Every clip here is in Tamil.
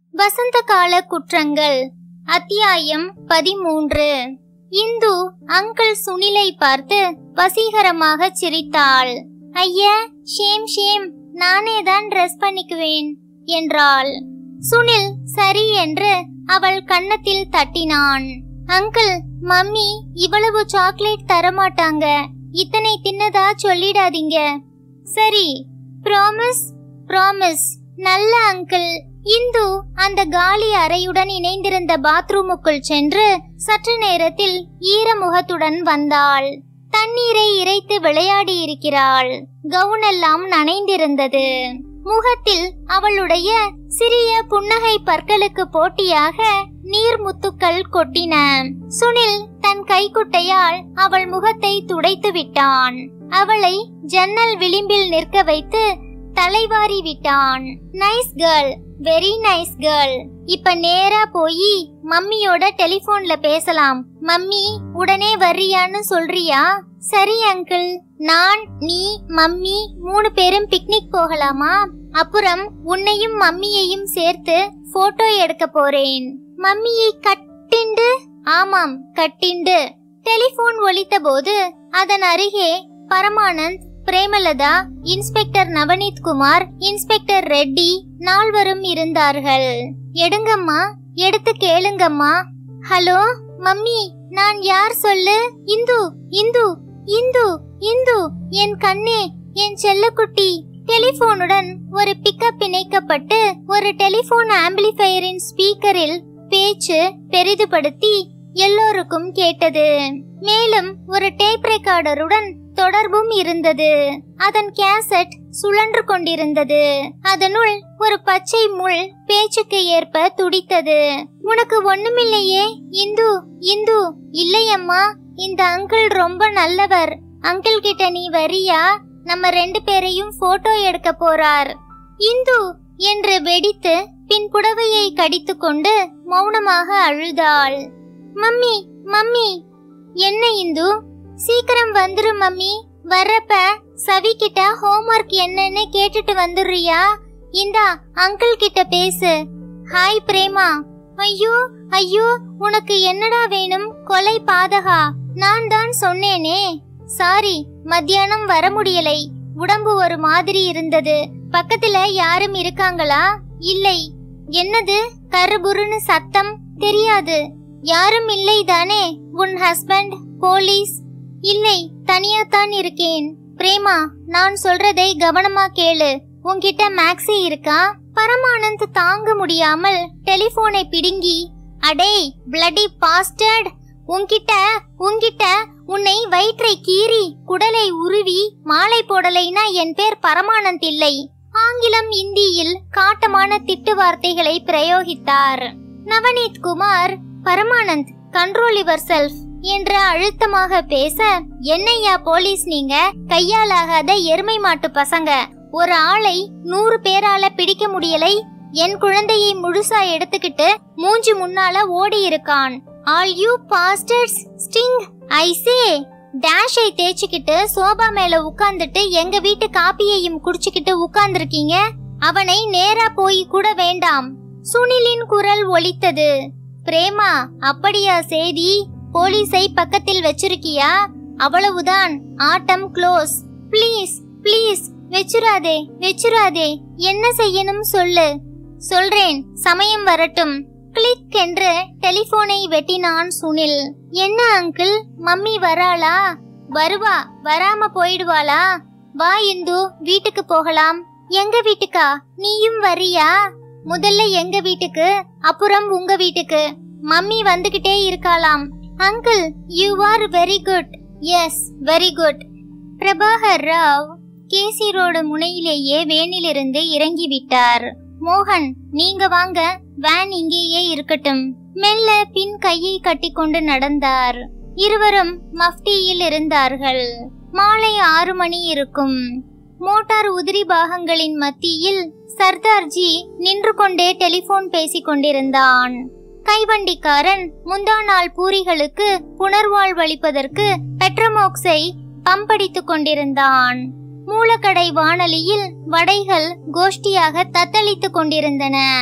வசந்த கால குற்றங்கள் அத்தியாயம் பதிமூன்று இந்து அங்கிள் சுனிலை பார்த்து வசீகரமாக சிரித்தாள் ஐயா ஷேம் ஷேம் நானே தான் ட்ரெஸ் பண்ணிக்குவேன் என்றாள் சுனில் சரி என்று அவள் கன்னத்தில் தட்டினான் அங்கிள் மம்மி இவ்வளவு சாக்லேட் தரமாட்டாங்க இத்தனை தின்னதா சொல்லிடாதீங்க சரி ப்ராமிஸ் ப்ராமிஸ் நல்ல அங்கிள் இந்து அந்த காலி அறையுடன் இணைந்திருந்த பாத்ரூமுக்குள் சென்று சற்று நேரத்தில் ஈரமுகத்துடன் வந்தாள் தண்ணீரை இறைத்து விளையாடி இருக்கிறாள் கவுனெல்லாம் நனைந்திருந்தது முகத்தில் அவளுடைய சிறிய புன்னகை பற்களுக்கு போட்டியாக நீர்முத்துக்கள் கொட்டின சுனில் தன் கைக்குட்டையால் அவள் முகத்தை துடைத்து விட்டான் அவளை ஜன்னல் விளிம்பில் நிற்க வைத்து தலைவாரி விட்டான் nice girl very nice girl இப்ப நேரா போய் மம்மியோட டெலிபோன்ல பேசலாம் மம்மி உடனே வர்றியான்னு சொல்றியா சரி அங்கிள் நான் நீ மம்மி மூணு பேரும் பிக்னிக் போகலாமா அப்புறம் உன்னையும் மம்மியையும் சேர்த்து போட்டோ எடுக்க போறேன் மம்மியை கட்டிண்டு ஆமாம் கட்டிண்டு டெலிபோன் ஒலித்த போது அதன் அருகே பரமானந்த் பிரேமலதா இன்ஸ்பெக்டர் நவநீத் குமார் இன்ஸ்பெக்டர் ரெட்டி நால்வரும் இருந்தார்கள் எடுங்கம்மா எடுத்து கேளுங்கம்மா ஹலோ மம்மி நான் யார் சொல்லு இந்து இந்து இந்து இந்து என் கண்ணே என் செல்லக்குட்டி டெலிபோனுடன் ஒரு பிக்கப் இணைக்கப்பட்டு ஒரு டெலிபோன் ஆம்பிளிஃபையரின் ஸ்பீக்கரில் பேச்சு பெரிதுபடுத்தி எல்லோருக்கும் கேட்டது மேலும் ஒரு டேப் ரெக்கார்டருடன் தொடர்பும் இருந்தது அதன் கேசட் சுழன்று கொண்டிருந்தது அதனுள் ஒரு பச்சை முள் பேச்சுக்கு ஏற்ப துடித்தது உனக்கு ஒண்ணுமில்லையே இந்து இந்து இல்லையம்மா இந்த அங்கிள் ரொம்ப நல்லவர் அங்கிள் கிட்ட நீ வரியா நம்ம ரெண்டு பேரையும் போட்டோ எடுக்க போறார் இந்து என்று வெடித்து பின் புடவையை கடித்துக்கொண்டு மௌனமாக அழுதாள் மம்மி மம்மி என்ன இந்து சீக்கிரம் வந்துரு மம்மி வர்றப்ப சவி கிட்ட ஹோம்ஒர்க் என்னன்னு கேட்டுட்டு வந்துடுறியா இந்தா அங்கிள் கிட்ட பேசு ஹாய் பிரேமா ஐயோ ஐயோ உனக்கு என்னடா வேணும் கொலை பாதகா நான் தான் சொன்னேனே சாரி மத்தியானம் வர முடியலை உடம்பு ஒரு மாதிரி இருந்தது பக்கத்துல யாரும் இருக்காங்களா இல்லை என்னது கருபுருன்னு சத்தம் தெரியாது யாரும் இல்லை தானே உன் ஹஸ்பண்ட் போலீஸ் இல்லை தனியா தான் இருக்கேன் பிரேமா நான் சொல்றதை கவனமா கேளு உன்கிட்ட மேக்ஸி இருக்கா பரமானந்த் தாங்க முடியாமல் டெலிபோனை பிடுங்கி அடே பிளடி பாஸ்டர்ட் உன்கிட்ட உன்கிட்ட உன்னை வயிற்றை கீறி குடலை உருவி மாலை போடலைனா என் பேர் பரமானந்த் இல்லை ஆங்கிலம் இந்தியில் காட்டமான திட்டு வார்த்தைகளை பிரயோகித்தார் Navneet Kumar Paramanand control yourself என்று அழுத்தமாக பேச என்னையா போலீஸ் நீங்க கையாலாகாத எருமை மாட்டு பசங்க ஒரு ஆளை நூறு பேரால பிடிக்க முடியலை என் குழந்தையை முழுசா எடுத்துக்கிட்டு மூஞ்சி முன்னால ஓடி இருக்கான் ஆல் யூ பாஸ்டர்ஸ் ஸ்டிங் ஐ சே டேஷை தேய்ச்சிக்கிட்டு சோபா மேல உட்கார்ந்துட்டு எங்க வீட்டு காப்பியையும் குடிச்சுக்கிட்டு உட்கார்ந்திருக்கீங்க அவனை நேரா போய் கூட வேண்டாம் சுனிலின் குரல் ஒலித்தது பிரேமா அப்படியா செய்தி போலீஸை பக்கத்தில் வச்சிருக்கியா அவ்வளவுதான் ஆட்டம் க்ளோஸ் ப்ளீஸ் ப்ளீஸ் வெச்சுராதே வெச்சுராதே என்ன செய்யணும் சொல்லு சொல்றேன் சமயம் வரட்டும் கிளிக் என்று டெலிபோனை வெட்டினான் சுனில் என்ன அங்கிள் மம்மி வராளா வருவா வராம போயிடுவாளா வா இந்து வீட்டுக்கு போகலாம் எங்க வீட்டுக்கா நீயும் வரியா முதல்ல எங்க வீட்டுக்கு அப்புறம் உங்க வீட்டுக்கு மம்மி வந்துகிட்டே இருக்காளாம் uncle you are very good yes very good Prabhakar Rao KC road முனையிலேயே வேனிலிருந்து இறங்கிவிட்டார் மோகன் நீங்க வாங்க வேன் இங்கேயே இருக்கட்டும் மெல்ல பின் கையை கட்டிக்கொண்டு நடந்தார் இருவரும் மஃப்டியில் இருந்தார்கள் மாலை ஆறு மணி இருக்கும் மோட்டார் உதிரி பாகங்களின் மத்தியில் சர்தார்ஜி நின்று கொண்டே டெலிபோன் பேசிக் கொண்டிருந்தான் கைவண்டிக்காரன் முந்தா நாள் பூரிகளுக்கு புனர்வாழ்வளிப்பதற்கு பெட்ரமோக்ஸை பம்படித்துக் கொண்டிருந்தான் மூலக்கடை வானலியில் வடைகள் கோஷ்டியாக தத்தளித்துக் கொண்டிருந்தன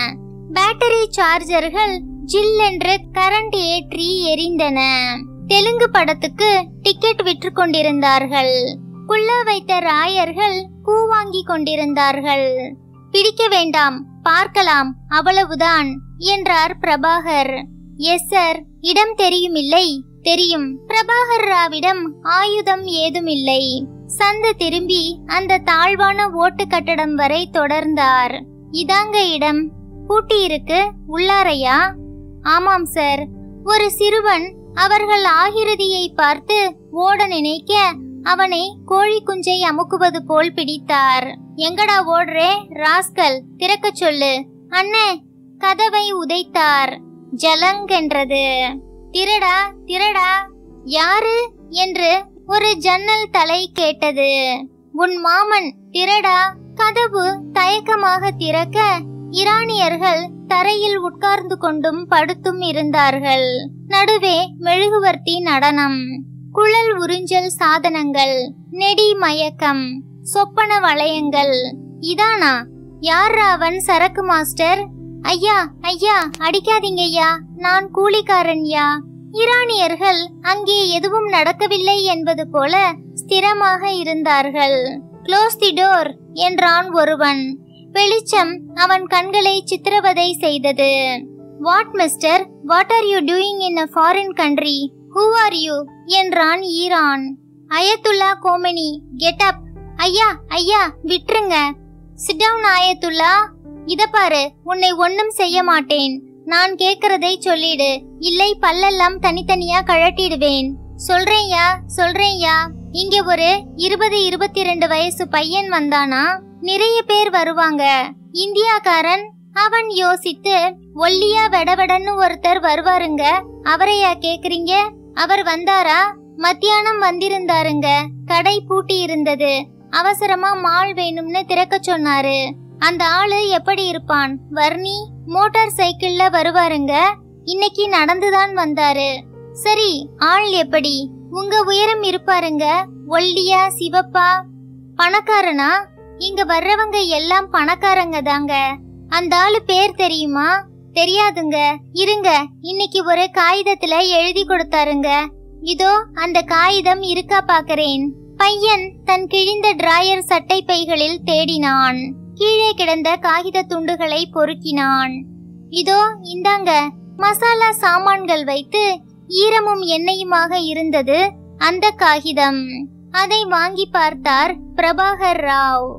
பேட்டரி சார்ஜர்கள் ஜில்லென்று கரண்ட் ஏற்றி எரிந்தன தெலுங்கு படத்துக்கு டிக்கெட் விற்று கொண்டிருந்தார்கள் குள்ள வைத்த ராயர்கள் கூவாங்கி கொண்டிருந்தார்கள் பிடிக்க வேண்டாம் பார்க்கலாம் அவ்வளவுதான் என்றார் பிரபாகர் எஸ் சார் இடம் தெரியுமில்லை தெரியும் பிரபாகர் ராவிடம் ஆயுதம் ஏதுமில்லை சந்து திரும்பி அந்த தாழ்வான ஓட்டு கட்டடம் வரை தொடர்ந்தார் இதாங்க இடம் பூட்டி இருக்கு உள்ளாரையா ஆமாம் சார் ஒரு சிறுவன் அவர்கள் ஆகிருதியை பார்த்து ஓட நினைக்க அவனை கோழி குஞ்சை அமுக்குவது போல் பிடித்தார் எங்கடா ஓடுறே ராஸ்கல் திறக்கச் சொல்லு அண்ணே கதவை உதைத்தார் ஜலங்கென்றது திரடா திரடா யாரு என்று ஒரு ஜன்னல் தலை கேட்டது உன் மாமன் திரடா கதவு தயக்கமாக திறக்க ஈரானியர்கள் தரையில் உட்கார்ந்து கொண்டும் படுத்தும் இருந்தார்கள் நடுவே மெழுகுவர்த்தி நடனம் குழல் உறிஞ்சல் சாதனங்கள் நெடி மயக்கம் சொப்பன வளையங்கள் இதானா யார் அவன் சரக்கு மாஸ்டர் ஐயா ஐயா அடிக்காதீங்க ஐயா நான் கூலிக்காரன் யா ஈரானியர்கள் அங்கே எதுவும் நடக்கவில்லை என்பது போல ஸ்திரமாக இருந்தார்கள் க்ளோஸ் தி டோர் என்றான் ஒருவன் வெளிச்சம் அவன் கண்களை சித்திரவதை செய்தது what mister what are you doing in a foreign country who are you என்றான் Iran Ayatollah Khomeini get up ஐயா ஐயா விட்டுருங்க சிட் டவுன் ஆயத்துல்லா இத பாரு உன்னை ஒன்னும் செய்ய மாட்டேன் நான் கேக்குறதை சொல்லிடு இல்லை பல்லெல்லாம் தனித்தனியா கழட்டிடுவேன் சொல்றேன்யா சொல்றேன்யா இங்க ஒரு இருபது இருபத்தி ரெண்டு வயசு பையன் வந்தானா நிறைய பேர் வருவாங்க இந்தியாக்காரன் அவன் யோசித்து ஒல்லியா வெடவெடன்னு ஒருத்தர் வருவாருங்க அவரையா கேக்குறீங்க அவர் வந்தாரா மத்தியானம் வந்திருந்தாருங்க கடை பூட்டி இருந்தது அவசரமா மால் வேணும்னு திறக்க சொன்னாரு அந்த ஆளு எப்படி இருப்பான் வர்ணி மோட்டார் சைக்கிள்ல வருவாருங்க இன்னைக்கு நடந்துதான் வந்தாரு சரி ஆள் எப்படி உங்க உயரம் இருப்பாருங்க ஒல்லியா சிவப்பா பணக்காரனா இங்க வர்றவங்க எல்லாம் பணக்காரங்க தாங்க அந்த ஆளு பேர் தெரியுமா தெரியாதுங்க இருங்க இன்னைக்கு ஒரு காகிதத்துல எழுதி கொடுத்தாருங்க இதோ அந்த காகிதம் இருக்கா பாக்குறேன் பையன் தன் கிழிந்த டிராயர் சட்டை பைகளில் தேடினான் கீழே கிடந்த காகித துண்டுகளை பொறுக்கினான் இதோ இந்தாங்க மசாலா சாமான்கள் வைத்து ஈரமும் எண்ணெயுமாக இருந்தது அந்த காகிதம் அதை வாங்கி பார்த்தார் Prabhakar Rao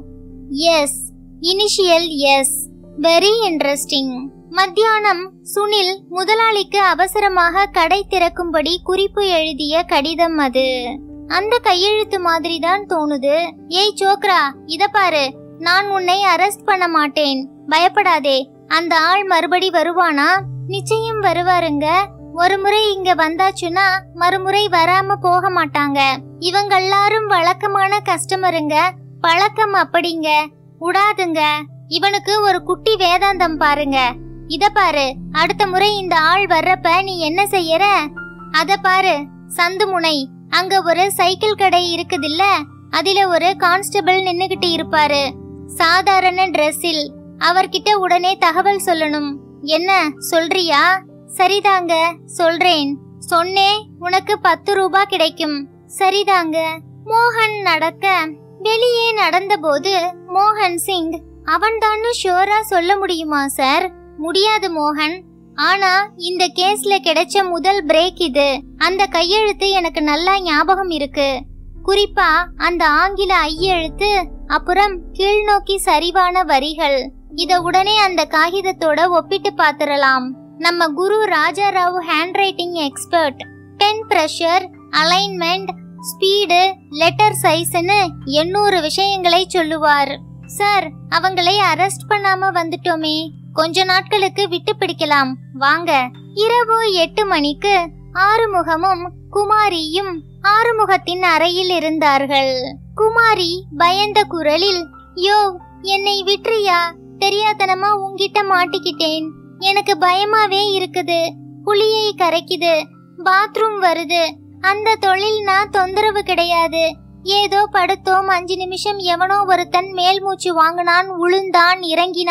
S initial S very interesting மத்தியானம் சுனில் முதலாளிக்கு அவசரமாக கடை திறக்கும்படி குறிப்பு எழுதிய கடிதம் அது அந்த கையெழுத்து மாதிரி தான் தோணுது ஏய் சோக்ரா இத பாரு நான் உன்னை அரெஸ்ட் பண்ண மாட்டேன் பயப்படாதே அந்த ஆள் மறுபடி வருவானா நிச்சயம் வருவாருங்க ஒரு முறை இங்க வந்தாச்சுன்னா மறுமுறை வராம போக மாட்டாங்க இவங்க எல்லாரும் வழக்கமான கஸ்டமருங்க பழக்கம் அப்படிங்க உடாதுங்க இவனுக்கு ஒரு குட்டி வேதாந்தம் பாருங்க இத பாரு அடுத்த முறை இந்த ஆள் வர்றப்ப நீ என்ன செய்யற அத பாரு சந்து முனை அங்க ஒரு சைக்கிள் கடை இருக்குதுல்ல அதுல ஒரு கான்ஸ்டபிள் நின்னுகிட்டு இருப்பாரு சாதாரண டிரெஸ்ஸில் அவர்கிட்ட உடனே தகவல் சொல்லணும் என்ன சொல்றியா சரிதாங்க சொல்றேன் சொன்னே உனக்கு பத்து ரூபா கிடைக்கும் சரிதாங்க மோகன் நடக்க வெளியே நடந்தபோது மோகன் சிங் அவன்தான்னு ஷோரா சொல்ல முடியுமா சார் முடியாது மோகன் ஆனா இந்த கேஸ்ல கிடைச்ச முதல் பிரேக் இது அந்த கையெழுத்து எனக்கு நல்லா ஞாபகம் இருக்கு குறிப்பா அந்த ஆங்கில ஐயெழுத்து அப்புறம் கீழ்நோக்கி சரிவான வரிகள் இத உடனே அந்த காகிதத்தோட ஒப்பிட்டு பாத்துறலாம் நம்ம Guru Rajarao handwriting expert pen pressure alignment speed letter சைஸ்னு எண்ணூறு விஷயங்களை சொல்லுவார் சார் அவங்களை அரெஸ்ட் பண்ணாம வந்துட்டோமே கொஞ்ச நாட்களுக்கு விட்டு பிடிக்கலாம் வாங்க இரவு எட்டு மணிக்கு ஆறுமுகமும் குமாரியும் ஆறுமுகத்தின் அறையில் இருந்தார்கள் குமாரி பயந்த குரலில் யோ என்னை விட்டுறியா தெரியாதனமா உன்கிட்ட மாட்டிக்கிட்டேன் எனக்கு பயமாவே இருக்குது புளியை கரைக்குது பாத்ரூம் வருது அந்த தொழில்னா தொந்தரவு கிடையாது ஏதோ படுத்தோம் அஞ்சு நிமிஷம் எவனோ ஒருத்தன் மேல் மூச்சு வாங்கினான் உளுந்தான் இறங்கினான்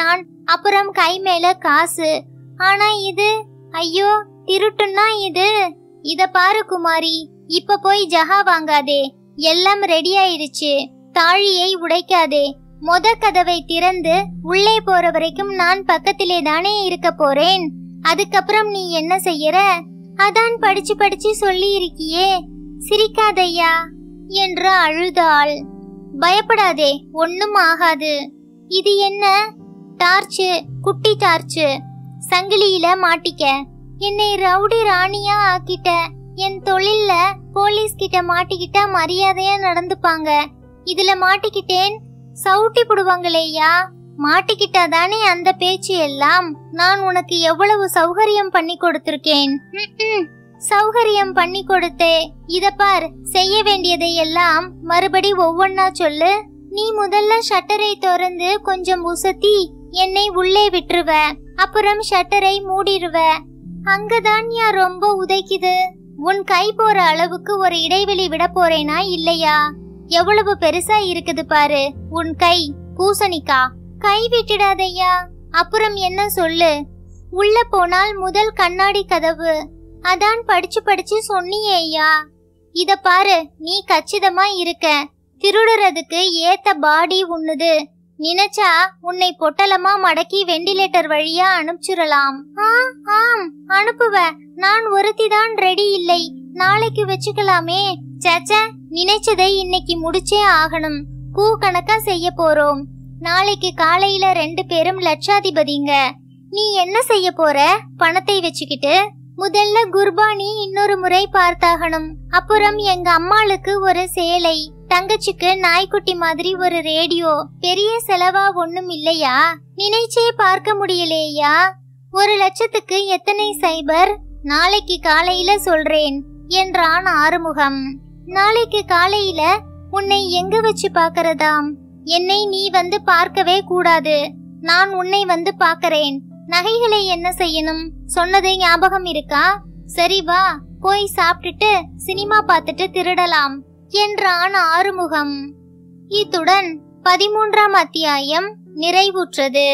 அப்புறம் கை மேல காசு ஆனா இது ஐயோ திருட்டுன்னா இது இத பாரு குமாரி இப்ப போய் ஜஹா வாங்காதே எல்லாம் ரெடி ஆயிருச்சு தாழியை உடைக்காதே மொத கதவை திறந்து உள்ளே போற வரைக்கும் நான் பக்கத்திலே தானே இருக்க போறேன் அதுக்கப்புறம் நீ என்ன செய்யற அதான் படிச்சு படிச்சு சொல்லி இருக்கியே சிரிக்காதையா என்று அழுதாள் பயப்படாதே ஒண்ணும் ஆகாது இது என்ன டார்ச்சு குட்டி டார்ச்சு சங்கிலியில மாட்டிக்க என்னை ரவுடி ராணியா ஆக்கிட்ட என் தொழில்ல போலீஸ் கிட்ட மாட்டிக்கிட்டா மரியாதையா நடந்துப்பாங்க இதுல மாட்டிக்கிட்டேன் சவுட்டி புடுவாங்களேயா மாட்டிக்கிட்டா தானே அந்த பேச்சு எல்லாம் நான் உனக்கு எவ்வளவு சௌகரியம் பண்ணி கொடுத்திருக்கேன் ம்ம். சௌகரியம் பண்ணி கொடுத்தே இத பார் செய்ய வேண்டியதை எல்லாம் மறுபடி ஒவ்வொன்னா சொல்லு நீ முதல்ல ஷட்டரை திறந்து கொஞ்சம் உசத்தி என்னை உள்ளே விட்டுருவ அப்புறம் ஷட்டரை மூடிடுவ அங்கதான் யா ரொம்ப உதைக்குது உன் கை போற அளவுக்கு ஒரு இடைவெளி விட போறேனா இல்லையா எவ்வளவு பெருசா இருக்குது பாரு உன் கை பூசணிக்கா கை விட்டுடாதையா அப்புறம் என்ன சொல்லு உள்ள போனால் முதல் கண்ணாடி கதவு அதான் படிச்சு படிச்சு சொன்னியேயா இத பாரு நீ கச்சிதமா இருக்க திருடுறதுக்கு ஏத்த பாடி உன்னுது நினைச்சா உன்னை பொட்டலமா மடக்கி வெண்டிலேட்டர் வழியா அனுப்பிச்சிடலாம் ஆ ஆம் அனுப்புவ நான் ஒருத்தி தான் ரெடி இல்லை நாளைக்கு வச்சுக்கலாமே சேச்ச நினைச்சதை இன்னைக்கு முடிச்சே ஆகணும் பூ கணக்கா செய்ய போறோம் நாளைக்கு காலையில ரெண்டு பேரும் லட்சாதிபதிங்க நீ என்ன செய்ய போற பணத்தை வச்சுக்கிட்டு முதல்ல குர்பானி இன்னொரு முறை பார்த்தாகணும் அப்புறம் எங்க அம்மாளுக்கு ஒரு சேலை தங்கச்சிக்கு நாய்க்குட்டி மாதிரி ஒரு ரேடியோ பெரிய செலவா ஒண்ணும் இல்லையா நினைச்சே பார்க்க முடியலையா ஒரு லட்சத்துக்கு எத்தனை சைபர் நாளைக்கு காலையில சொல்றேன் என்றான் ஆறுமுகம் நாளைக்கு காலையில உன்னை எங்க வச்சு பார்க்கறதாம் என்னை நீ வந்து பார்க்கவே கூடாது நான் உன்னை வந்து பார்க்கறேன் நகைகளை என்ன செய்யணும் சொன்னது ஞாபகம் இருக்கா சரி வா போய் சாப்பிட்டுட்டு சினிமா பார்த்துட்டு திருடலாம் என்றான் ஆறுமுகம் இத்துடன் பதிமூன்றாம் அத்தியாயம் நிறைவுற்றது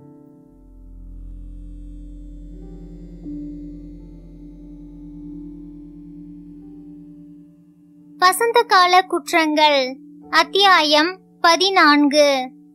வசந்த கால குற்றங்கள் அத்தியாயம் பதினான்கு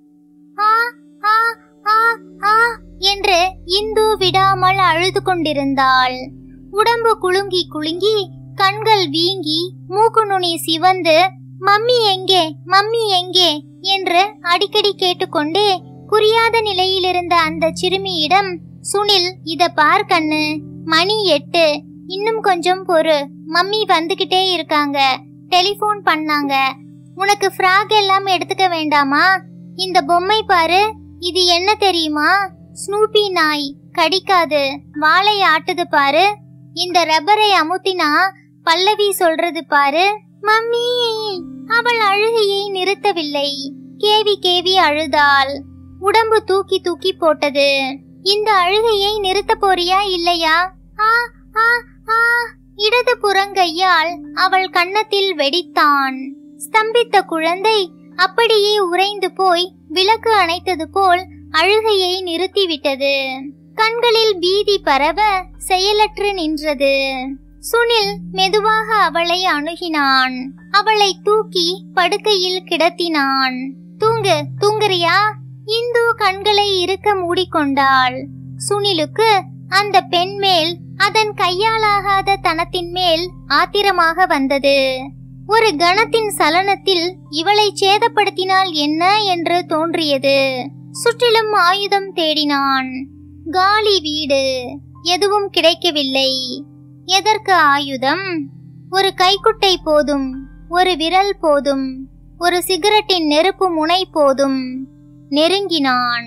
ஆ ஆ ஆ ஆ என்று இந்து விடாமல் அழுது கொண்டிருந்தாள் உடம்பு குலுங்கி குலுங்கி கண்கள் வீங்கி மூக்கு நுனி சிவந்து மம்மி எங்கே மம்மி எங்கே என்று அடிக்கடி கேட்டுக்கொண்டே புரியாத நிலையில் இருந்த அந்த சிறுமியிடம் சுனில் இத பார் கண்ணு மணி எட்டு இன்னும் கொஞ்சம் பொறு மம்மி வந்துகிட்டே இருக்காங்க டெலிபோன் பண்ணாங்க உனக்கு ஃப்ராக் எல்லாம் எடுத்துக்க வேண்டாமா இந்த பொம்மை பாரு இது என்ன தெரியுமா ஸ்னூபி நாய் கடிக்காது வாளை ஆட்டுது பாரு இந்த ரப்பரை அமுத்தினா பல்லவி சொல்றது பாரு மம்மி அவள் அழுகையை நிறுத்தவில்லை கேவி கேவி அழுதாள் உடம்பு தூக்கி தூக்கி போட்டது இந்த அழுகையை நிறுத்த போறியா இல்லையா ஆ ஆ ஆ இடது புறங்கையால் அவள் கன்னத்தில் வெடித்தான் ஸ்தம்பித்த குழந்தை அப்படியே உறைந்து போய் விளக்கு அணைத்தது போல் அழுகையை நிறுத்திவிட்டது கண்களில் பீதி பரவ செயலற்று நின்றது சுனில் மெதுவாக அவளை அணுகினான் அவளை தூக்கி படுக்கையில் கிடத்தினான் தூங்கு தூங்குறியா இந்து கண்களை இருக்க மூடிக்கொண்டாள் சுனிலுக்கு அந்த பெண் மேல் அதன் கையாலாகாத தனத்தின் மேல் ஆத்திரமாக வந்தது ஒரு கணத்தின் சலனத்தில் இவளை சேதப்படுத்தினால் என்ன என்று தோன்றியது சுற்றிலும் ஆயுதம் தேடினான் காலி வீடு எதுவும் கிடைக்கவில்லை எதற்கு ஆயுதம் ஒரு கைக்குட்டை போதும் ஒரு விரல் போதும் ஒரு சிகரெட்டின் நெருப்பு முனை போதும் நெருங்கினான்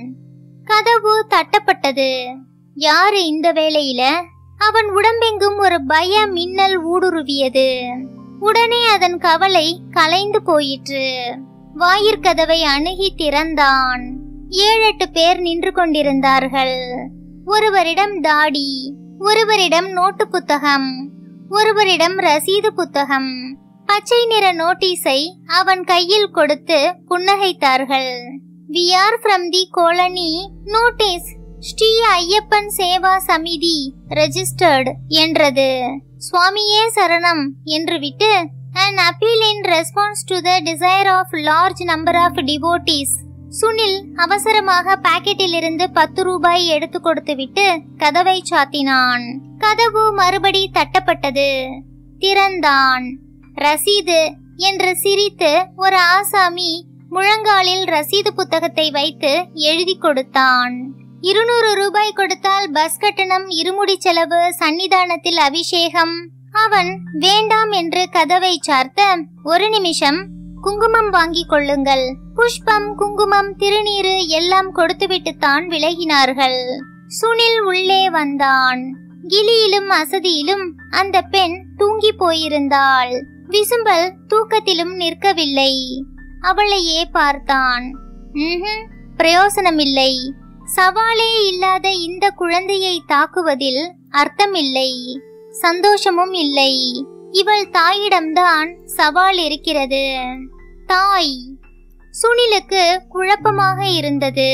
கதவு தட்டப்பட்டது யாரு இந்த வேளையில அவன் உடம்பெங்கும் ஒரு பய மின்னல் ஊடுருவியது உடனே அதன் கவலை கலைந்து போயிற்று வாயிற்கதவை அணுகி திறந்தான் ஏழெட்டு பேர் நின்று கொண்டிருந்தார்கள் ஒருவரிடம் தாடி ஒருவரிடம் நோட்டு புத்தகம் ஒருவரிடம் ரசீது புத்தகம் பச்சை நிற நோட்டீஸை அவன் கையில் கொடுத்து புன்னகைத்தார்கள் we are from the colony notice Shri Ayyappan Seva Samiti registered என்றது சுவாமியே சரணம் என்று விட்டு an appeal in response to the desire of large number of devotees Sunil அவசரமாக பாக்கெட்டில் இருந்து பத்து ரூபாய் எடுத்து கொடுத்துவிட்டு கதவை சாத்தினான் கதவு மறுபடி தட்டப்பட்டது திறந்தான் ரசீது என்று சிரித்து ஒரு ஆசாமி முழங்காலில் ரசீது புத்தகத்தை வைத்து எழுதி கொடுத்தான் இருநூறு ரூபாய் கொடுத்தால் பஸ் கட்டணம் இருமுடி செலவு சன்னிதானத்தில் அபிஷேகம் அவன் வேண்டாம் என்று கதவை சார்த்த ஒரு நிமிஷம் குங்குமம் வாங்கிக் கொள்ளுங்கள் புஷ்பம் குங்குமம் திருநீரு எல்லாம் கொடுத்துவிட்டுத்தான் விலகினார்கள் சுனில் உள்ளே வந்தான் கிளியிலும் அசதியிலும் அந்த பெண் தூங்கி போயிருந்தாள் விசும்பல் தூக்கத்திலும் நிற்கவில்லை அவளையே பார்த்தான் "ம்ஹும், பிரயோசனமில்லை சவாலே இல்லாத இந்த குழந்தையை தாக்குவதில் அர்த்தமில்லை சந்தோஷமும் இல்லை இவள் தாயிடம்தான் சவால் இருக்கிறது தாய் சுனிலுக்கு குழப்பமாக இருந்தது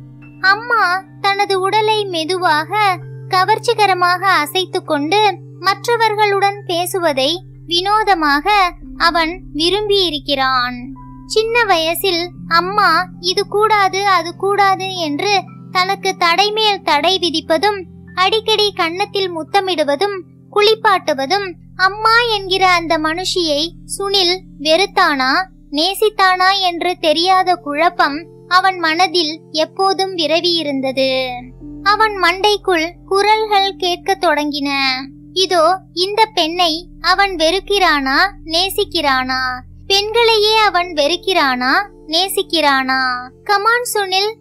அம்மா தனது உடலை மெதுவாக கவர்ச்சிகரமாக அசைத்து கொண்டு மற்றவர்களுடன் பேசுவதை வினோதமாக அவன் விரும்பியிருக்கிறான் சின்ன வயசில் அம்மா இது கூடாது அது கூடாது என்று தனக்கு தடைமேல் தடை விதிப்பதும் அடிக்கடி கன்னத்தில் முத்தமிடுவதும் குளிப்பாட்டுவதும் அம்மா என்கிற அந்த மனுஷியை சுனில் வெறுத்தானா நேசித்தானா என்று தெரியாத குழப்பம் அவன் மனதில் எப்போதும் விரவியிருந்தது அவன் மண்டைக்குள் குரல்கள் கேட்கத் தொடங்கின இதோ இந்த பெண்ணை அவன் வெறுக்கிறானா நேசிக்கிறானா பெண்களையே அவன் வெறுக்கிறானா நேசிக்கிறானா கமான் சுனில்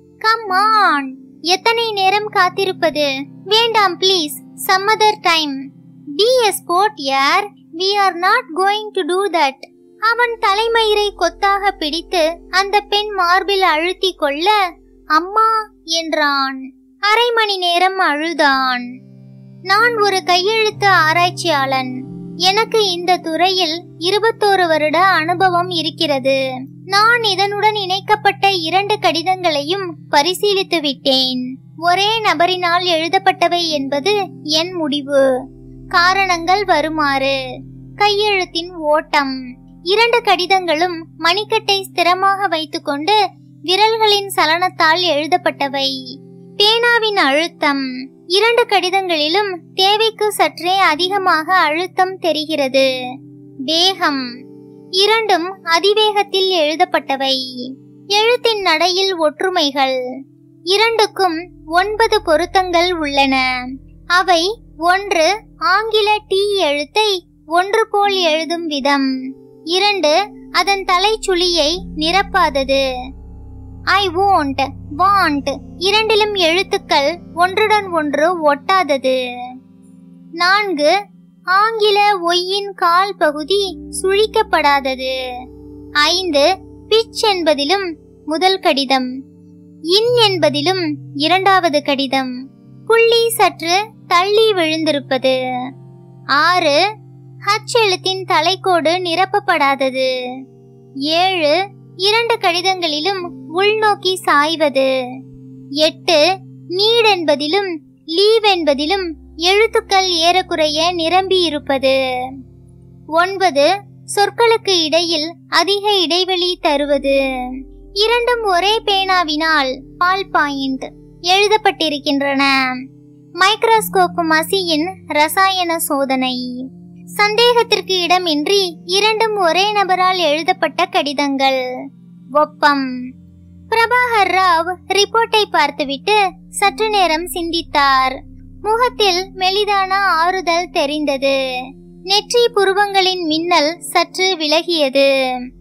கமான் எத்தனை நேரம் காத்திருப்பது வேண்டாம் please some other time be a sport யார் we are not going to do that அவன் தலைமயிரை கொத்தாக பிடித்து அந்த பெண் மார்பில் அழுத்தி கொள்ள அம்மா என்றான் அரை மணி நேரம் அழுதான் நான் ஒரு கையெழுத்து ஆராய்ச்சியாளன் எனக்கு இந்த துறையில் இருபத்தோரு வருட அனுபவம் இருக்கிறது நான் இதனுடன் இணைக்கப்பட்ட இரண்டு கடிதங்களையும் பரிசீலித்து விட்டேன் ஒரே நபரினால் எழுதப்பட்டவை என்பது என் முடிவு காரணங்கள் வருமாறு கையெழுத்தின் ஓட்டம் இரண்டு கடிதங்களும் மணிக்கட்டை ஸ்திரமாக வைத்துக்கொண்டு விரல்களின் சலனத்தால் எழுதப்பட்டவை பேனாவின் அழுத்தம் இரண்டு கடிதங்களிலும் தேவைக்கு சற்றே அதிகமாக அழுத்தம் தெரிகிறது வேகம் இரண்டும் அதிவேகத்தில் எழுதப்பட்டவை எழுத்தின் நடையில் ஒற்றுமைகள் இரண்டுக்கும் ஒன்பது பொருத்தங்கள் உள்ளன அவை ஒன்று ஆங்கில டி எழுத்தை ஒன்று போல் எழுதும் விதம் இரண்டு அதன் தலைச்சுழியை நிரப்பாதது ஐ won't வாண்ட் இரண்டிலும் எழுத்துக்கள் ஒன்றுடன் ஒன்று ஒட்டாதது நான்கு ஆங்கில ஒய்யின் கால் பகுதி சுழிக்கப்படாதது ஐந்து பிச் என்பதிலும் முதல் கடிதம் இன் என்பதிலும் இரண்டாவது கடிதம் புள்ளி சற்று தள்ளி விழுந்திருப்பது ஆறு ஹச் எழுத்தின் தலைக்கோடு நிரப்பப்படாதது ஏழு இரண்டு கடிதங்களிலும் உள்நோக்கி சாய்வது எட்டு நீட் என்பதிலும் லீவ் என்பதிலும் எழுத்துக்கள் ஏறக்குறைய நிரம்பி இருப்பது ஒன்பது சொற்களுக்கு இடையில் அதிக இடைவெளி தருவது இரண்டும் ஒரே பேனாவினால் பால் பாயிண்ட் எழுதப்பட்டிருக்கின்றன மைக்ரோஸ்கோப் மசியின் ரசாயன சோதனை சந்தேகத்திற்கு இடமின்றி இரண்டும் ஒரே நபரால் எழுதப்பட்ட கடிதங்கள் ஒப்பம் பிரபாகர் ராவ் ரிப்போர்ட்டை பார்த்துவிட்டு சற்று நேரம் சிந்தித்தார் முகத்தில் மெலிதான ஆறுதல் தெரிந்தது நெற்றி புருவங்களின் மின்னல் சற்று விலகியது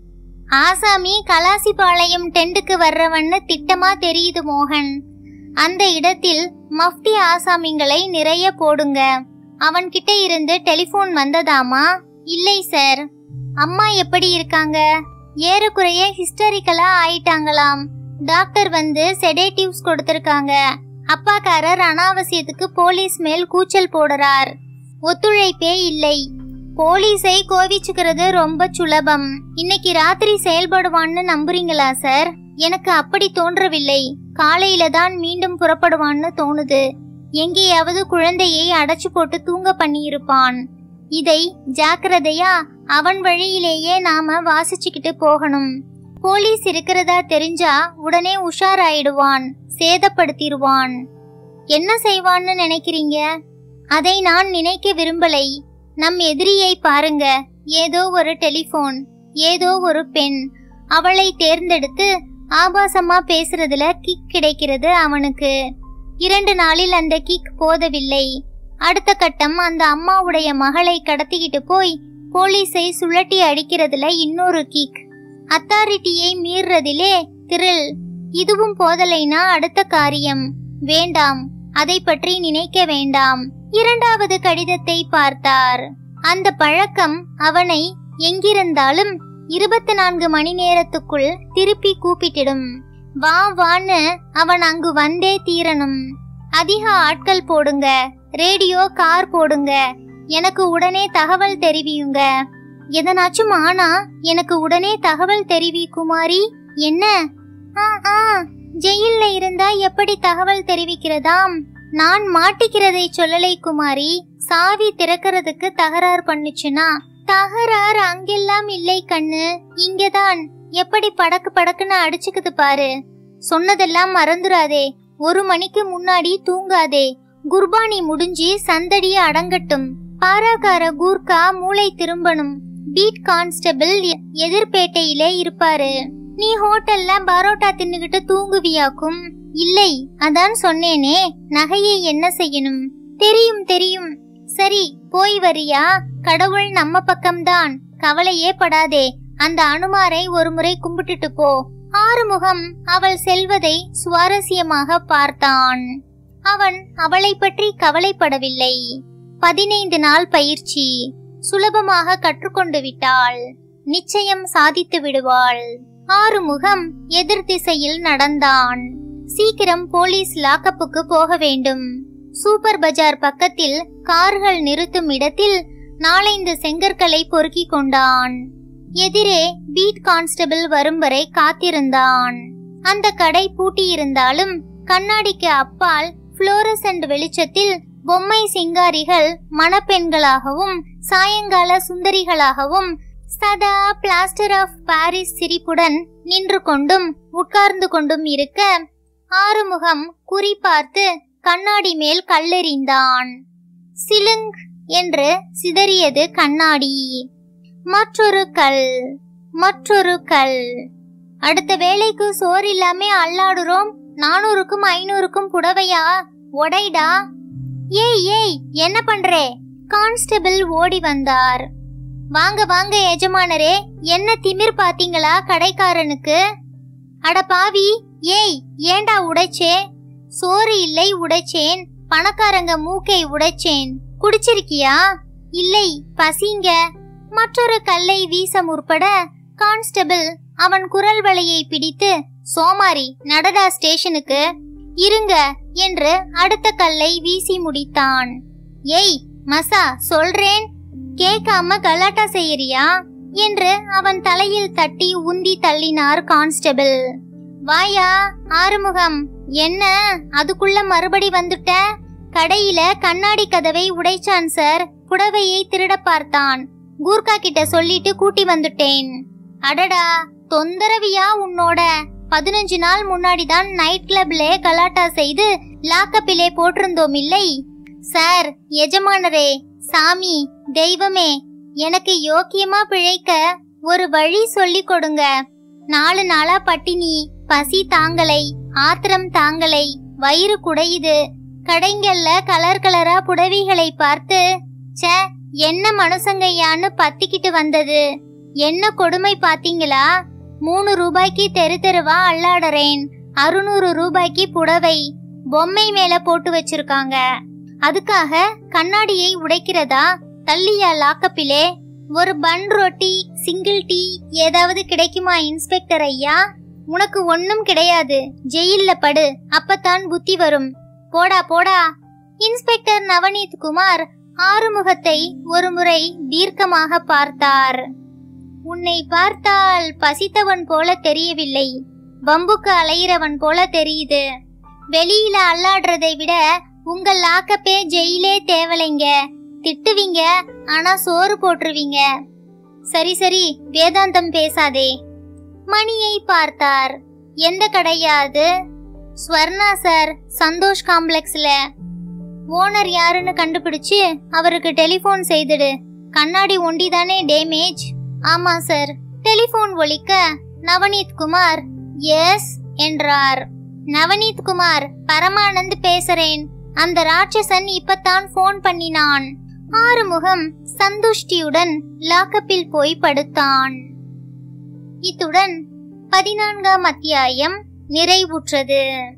ஆசாமி கலாசிபாளையம் டெண்டுக்கு வர்றவன்னு திட்டமா தெரியுது மோகன் அந்த இடத்தில் மஃப்டி ஆசாமிங்களை நிறைய போடுங்க அவன்கிட்ட இருந்து டெலிபோன் வந்ததாமா இல்லை சார் அம்மா எப்படி இருக்காங்க ஏறக்குறைய ஹிஸ்டரிக்கலா ஆயிட்டாங்களாம் டாக்டர் வந்து செடேட்டிவ்ஸ் கொடுத்திருக்காங்க அப்பாக்காரர் அனாவசியத்துக்கு போலீஸ் மேல் கூச்சல் போடுறார் ஒத்துழைப்பே இல்லை போலீஸை கோவிச்சுக்கிறது ரொம்ப சுலபம் இன்னைக்கு ராத்திரி செயல்படுவான்னு நம்புறீங்களா சார் எனக்கு அப்படி தோன்றவில்லை காலையில தான் மீண்டும் புறப்படுவான்னு தோணுது எங்கேயாவது குழந்தையை அடைச்சு போட்டு தூங்க பண்ணியிருப்பான் இதை ஜாக்கிரதையா அவன் வழியிலேயே நாம வாசிச்சுக்கிட்டு போகணும் போலீஸ் இருக்கிறதா தெரிஞ்சா உடனே உஷாராயிடுவான் சேதப்படுத்திடுவான் என்ன செய்வான்னு நினைக்கிறீங்க அதை நான் நினைக்க விரும்பலை நம் எதிரியை பாருங்க ஏதோ ஒரு டெலிபோன் ஏதோ ஒரு பெண் அவளை தேர்ந்தெடுத்து ஆபாசமா பேசுறதுல கிக் கிடைக்கிறது அவனுக்கு இரண்டு நாளில் அந்த கிக் போதவில்லை அடுத்த கட்டம் அந்த அம்மாவுடைய மகளை கடத்திக்கிட்டு போய் போலீஸை சுழட்டி அடிக்கிறதுல இன்னொரு கிக் அத்தாரிட்டியை மீறதிலே திரில் இதுவும் போதலைனா அடுத்த காரியம் வேண்டாம் அதை பற்றி நினைக்க வேண்டாம் இரண்டாவது கடிதத்தை பார்த்தார் அந்த பழக்கம் அவனை எங்கிருந்தாலும் இருபத்தி நான்கு மணி நேரத்துக்குள் திருப்பி கூப்பிட்டிடும் வா வான்னு அவன் அங்கு வந்தே தீரணும் அதிக ஆட்கள் போடுங்க ரேடியோ கார் போடுங்க எனக்கு உடனே தகவல் தெரிவியுங்க எதனாச்சும் ஆனா எனக்கு உடனே தகவல் தெரிவி குமாரி என்ன ஆ ஆ ஜெயில்ல இருந்தா எப்படி தகவல் தெரிவிக்கிறதாம் நான் மாட்டிக்கிறதை சொல்லலை குமாரி சாவி திறக்கிறதுக்கு தகராறு பண்ணுச்சுனா தகராறு அங்கெல்லாம் இல்லை கண்ணு இங்கதான் எப்படி படக்கு படக்குன்னு அடிச்சுக்குது பாரு சொன்னதெல்லாம் மறந்துடாதே ஒரு மணிக்கு முன்னாடி தூங்காதே குர்பானி முடிஞ்சு சந்தடிய அடங்கட்டும் பாராக்கார கூர்க்கா மூளை திரும்பணும் பீட் கான்ஸ்டபிள் எ- எதிர்பேட்டையிலே இருப்பாரு நீ ஹோட்டல்ல பரோட்டா தின்னுகிட்டு தூங்குவியாக்கும் இல்லை அதான் சொன்னேனே நகையை என்ன செய்யணும் தெரியும் தெரியும் சரி போய் வரியா கடவுள் நம்ம பக்கம்தான் கவலையே படாதே அந்த அனுமாரை ஒரு முறை கும்பிட்டுட்டு போ ஆறுமுகம் அவள் செல்வதை சுவாரஸ்யமாக பார்த்தான் அவன் அவளை பற்றி கவலைப்படவில்லை பதினைந்து நாள் பயிற்சி சுலபமாக கற்றுக்கொண்டு விட்டாள் நிச்சயம் சாதித்து விடுவாள் ஆறுமுகம் எதிர் திசையில் நடந்தான் சீக்கிரம் போலீஸ் லாக்கப்புக்கு போக வேண்டும் சூப்பர் பஜார் பக்கத்தில் கார்கள் நிறுத்தும் இடத்தில் நாலைந்து செங்கற்களை பொறுக்கிக் கொண்டான் எதிரே பீட் கான்ஸ்டபிள் வரும் வரை காத்திருந்தான் அந்த கடை பூட்டியிருந்தாலும் கண்ணாடிக்கு அப்பால் புளோரசன்ட் வெளிச்சத்தில் பொம்மை சிங்காரிகள் மணப்பெண்களாகவும் சாயங்கால சுந்தரிகளாகவும் சதா பிளாஸ்டர் ஆஃப் பாரிஸ் சிரிப்புடன் நின்று கொண்டும் உட்கார்ந்து கொண்டும் இருக்க ஆறுமுகம் குறிபார்த்து கண்ணாடி மேல் கல்லெறிந்தான் சிலுங் என்று சிதறியது கண்ணாடி மற்றொரு கல் மற்றொரு கல் அடுத்த வேலைக்கு சோறு இல்லாம அல்லாடுறோம் நானூறுக்கும் ஐநூறுக்கும் புடவையா ஒடைடா ஏய் ஏய் என்ன பண்றே கான்ஸ்டபிள் ஓடி வந்தார் வாங்க வாங்க எஜமானரே என்ன திமிர் பாத்தீங்களா கடைக்காரனுக்கு அட பாவி ஏய் ஏண்டா உடைச்சே சோறு இல்லை உடைச்சேன் பணக்காரங்க மூக்கை உடைச்சேன் குடிச்சிருக்கியா இல்லை பசிங்க மற்றொரு கல்லை வீச முற்பட கான்ஸ்டபிள் அவன் குரல் வளையை பிடித்து சோமாரி நடடா ஸ்டேஷனுக்கு இருங்க என்று அடுத்த கல்லை வீசி முடித்தான் ஏய் மசா சொல்றேன் கேட்காம கலாட்டா செய்யறியா என்று அவன் தலையில் தட்டி உந்தி தள்ளினார் கான்ஸ்டபிள் வாயா ஆறுமுகம் என்ன அதுக்குள்ள மறுபடி வந்துட்ட கடையில கண்ணாடி கதவை உடைச்சான் சார் புடவையை திருட பார்த்தான் கூர்க்கா கிட்ட சொல்லிட்டு கூட்டி வந்துட்டேன் அடடா தொந்தரவியா உன்னோட பதினஞ்சு நாள் முன்னாடி தான் நைட் கிளப்ல கலாட்டா செய்து லாக்கப்பிலே போட்டிருந்தோம் இல்லை சார் எஜமானரே சாமி தெய்வமே எனக்கு யோக்கியமா பிழைக்க ஒரு வழி சொல்லி கொடுங்க நாலு நாளா பட்டினி பசி தாங்கலை ஆத்திரம் தாங்கலை வயிறு குடையுது கடைங்கள்ல கலர் கலரா புடவைகளை பார்த்து ச்சே என்ன மனுசங்கய்யான்னு பத்திக்கிட்டு வந்தது என்ன கொடுமை பாத்தீங்களா மூணு ரூபாய்க்கு தெரு தெருவா அல்லாடறேன் அறுநூறு ரூபாய்க்கு புடவை பொம்மை மேல போட்டு வச்சிருக்காங்க அதுக்காக கண்ணாடியை உடைக்கிறதா தள்ளியா லாக்கப்பிலே ஒரு பன் ரொட்டி சிங்கிள் டீ ஏதாவது கிடைக்குமா இன்ஸ்பெக்டர் ஐயா உனக்கு ஒண்ணும் கிடையாது ஜெயில்ல படு அப்பத்தான் புத்தி வரும் போடா போடா இன்ஸ்பெக்டர் நவநீத் குமார் ஆறுமுகத்தை ஒருமுறை தீர்க்கமாக பார்த்தார் உன்னை பார்த்தால் பசித்தவன் போல தெரியவில்லை பம்புக்கு அலையிறவன் போல தெரியுது வெளியில அல்லாடுறதை விட உங்க லாக்கப்பே ஜெயிலே தேவலைங்க திட்டுவீங்க ஆனா சோறு போட்டுருவீங்க சரி சரி வேதாந்தம் பேசாதே மணியை பார்த்தார் எந்த கடையாது ஸ்வர்ணா சார் சந்தோஷ் காம்ப்ளெக்ஸ்ல ஓனர் யாருன்னு கண்டுபிடிச்சு அவருக்கு டெலிபோன் செய்துடு கண்ணாடி ஒண்டி தானே டேமேஜ் ஆமா சார் டெலிபோன் ஒலிக்க நவநீத் குமார் எஸ் என்றார் நவநீத் குமார் பரமானந்த் பேசுறேன் அந்த ராட்சசன் இப்பத்தான் ஃபோன் பண்ணினான் ஆறுமுகம் சந்துஷ்டியுடன் லாக்கப்பில் போய் படுத்தான் இத்துடன் பதினான்காம் அத்தியாயம் நிறைவுற்றது